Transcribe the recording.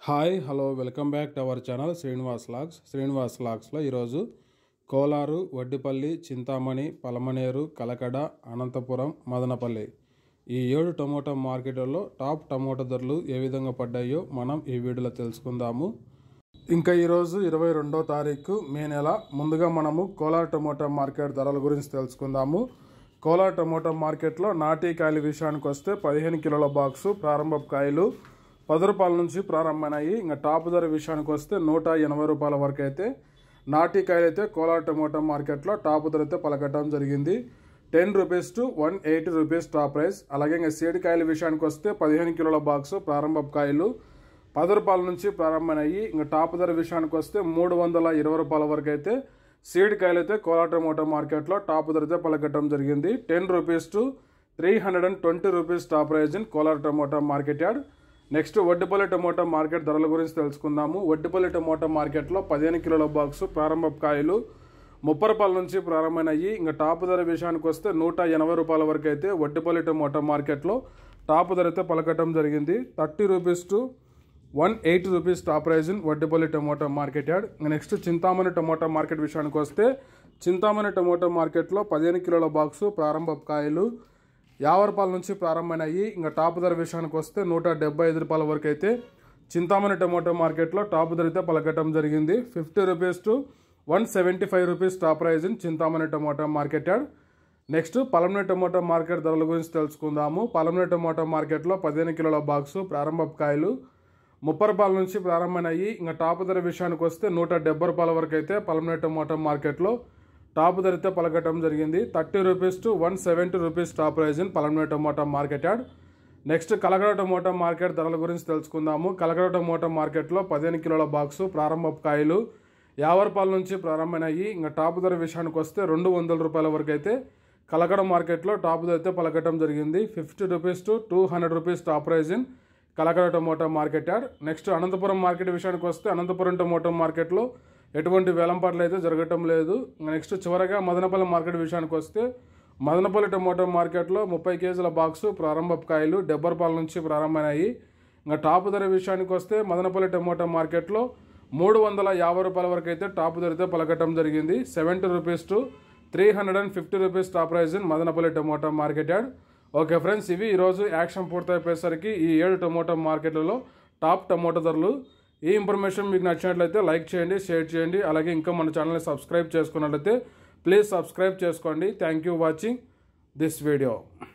hi hello welcome back to our channel Srinivas logs Srinivas లాగ్స్లో ఈరోజు కోలారు వడ్డిపల్లి చింతామణి పలమనేరు కలకడ అనంతపురం మదనపల్లి ఈ ఏడు టమోటా మార్కెట్లలో టాప్ టమోటా ధరలు ఏ విధంగా పడ్డాయో మనం ఈ వీడియోలో తెలుసుకుందాము ఇంకా ఈరోజు ఇరవై రెండో తారీఖు మే నెల ముందుగా మనము కోలార్ టమోటా మార్కెట్ ధరల గురించి తెలుసుకుందాము కోలార్ టమోటా మార్కెట్లో నాటి కాయల విషయానికి వస్తే పదిహేను కిలోల బాక్సు ప్రారంభ కాయలు పది రూపాయల నుంచి ప్రారంభమైనాయి ఇంకా టాప్ ధర విషయానికి వస్తే నూట ఎనభై రూపాయల వరకు అయితే నాటి కాయలు అయితే కోలార్ టమోటా మార్కెట్లో టాప్ ధర అయితే పలకటం జరిగింది ten rupees to one eighty rupees top price అలాగే ఇంకా సీడ్ కాయల విషయానికి వస్తే పదిహేను కిలోల బాక్సు ప్రారంభ కాయలు పది రూపాయల నుంచి ప్రారంభమైనాయి ఇంకా టాప్ ధర విషయానికి వస్తే మూడు వందల ఇరవై రూపాయల వరకు అయితే సీడ్ కాయలు అయితే కోలా టమోటా మార్కెట్లో టాప్ ధర అయితే పలకటం జరిగింది ten rupees to three hundred and twenty rupees top price in Kolar tomato market yard next Vaddipalli tomato market ధరల గురించి తెలుసుకుందాము వడ్డిపల్లి టమోటా మార్కెట్లో పదిహేను కిలోల బాక్స్ ప్రారంభ కాయలు ముప్పై రూపాయల నుంచి ప్రారంభమైనాయి ఇంకా టాప్ ధర విషయానికి వస్తే నూట ఎనభై రూపాయల వరకు అయితే వడ్డిపల్లి టమోటా మార్కెట్లో టాప్ ధర అయితే పలకటం జరిగింది thirty rupees to one eighty rupees top price in Vaddipalli tomato market yard next Chintamani tomato market విషయానికి వస్తే చింతామణి టమోటా మార్కెట్లో పదిహేను కిలోల బాక్సు ప్రారంభ కాయలు యాభై రూపాయల నుంచి ప్రారంభమైనాయి ఇంకా టాప్ ధర విషయానికి వస్తే నూట డెబ్బై ఐదు రూపాయల వరకు అయితే చింతామణి టమోటా మార్కెట్లో టాప్ ధర అయితే పలకటం జరిగింది fifty rupees to one seventy five rupees top price in Chintamani tomato market yard next Palamaner tomato market ధరల గురించి తెలుసుకుందాము పలమనే టమోటా మార్కెట్లో పదిహేను కిలోల బాక్సు ప్రారంభ కాయలు ముప్పై రూపాయల నుంచి ప్రారంభమైనాయి ఇంకా టాప్ ధర విషయానికి వస్తే నూట డెబ్బై రూపాయల వరకు అయితే పలమనే టమోటా మార్కెట్లో టాప్ ధర అయితే పలకటం జరిగింది thirty rupees to one seventy rupees top price in Palamaner tomato market yard next Kalakada tomato market ధరల గురించి తెలుసుకుందాము కలగడ టమోటా మార్కెట్లో పదిహేను కిలోల బాక్సు ప్రారంభ కాయలు యాభై రూపాయల నుంచి ప్రారంభమైనాయి ఇంకా టాప్ ధర విషయానికి వస్తే రెండు వందల రూపాయల వరకు అయితే కలకడ మార్కెట్లో టాప్ ధర అయితే పలకటం జరిగింది fifty rupees to two hundred rupees top price in Kalakada tomato market yard next Anantapuram market విషయానికి వస్తే అనంతపురం టమోటా మార్కెట్లో ఎటువంటి వేలంపాట్లు అయితే జరగటం లేదు నెక్స్ట్ చివరగా మదనపల్లి మార్కెట్ విషయానికి వస్తే మదనపల్లి టమోటా మార్కెట్లో ముప్పై కేజీల బాక్సు ప్రారంభ కాయలు డెబ్బై రూపాయల నుంచి ప్రారంభమైనాయి ఇంకా టాప్ ధర విషయానికి వస్తే మదనపల్లి టమోటా మార్కెట్లో మూడు వందల యాభై రూపాయల వరకు అయితే టాప్ ధరతో పలకటం జరిగింది seventy rupees to three hundred and fifty rupees top price in Madanapalle tomato market yard okay friends ఇవి ఈరోజు యాక్షన్ పూర్తయిపోయేసరికి ఈ ఏడు టమోటా మార్కెట్లలో టాప్ టమోటా ధరలు ఈ ఇన్ఫర్మేషన్ మీకు నచ్చినట్లయితే లైక్ చేయండి షేర్ చేయండి అలాగే ఇంకా మన ఛానల్ని సబ్స్క్రైబ్ చేసుకున్నట్లయితే ప్లీజ్ సబ్స్క్రైబ్ చేసుకోండి thank you watching this video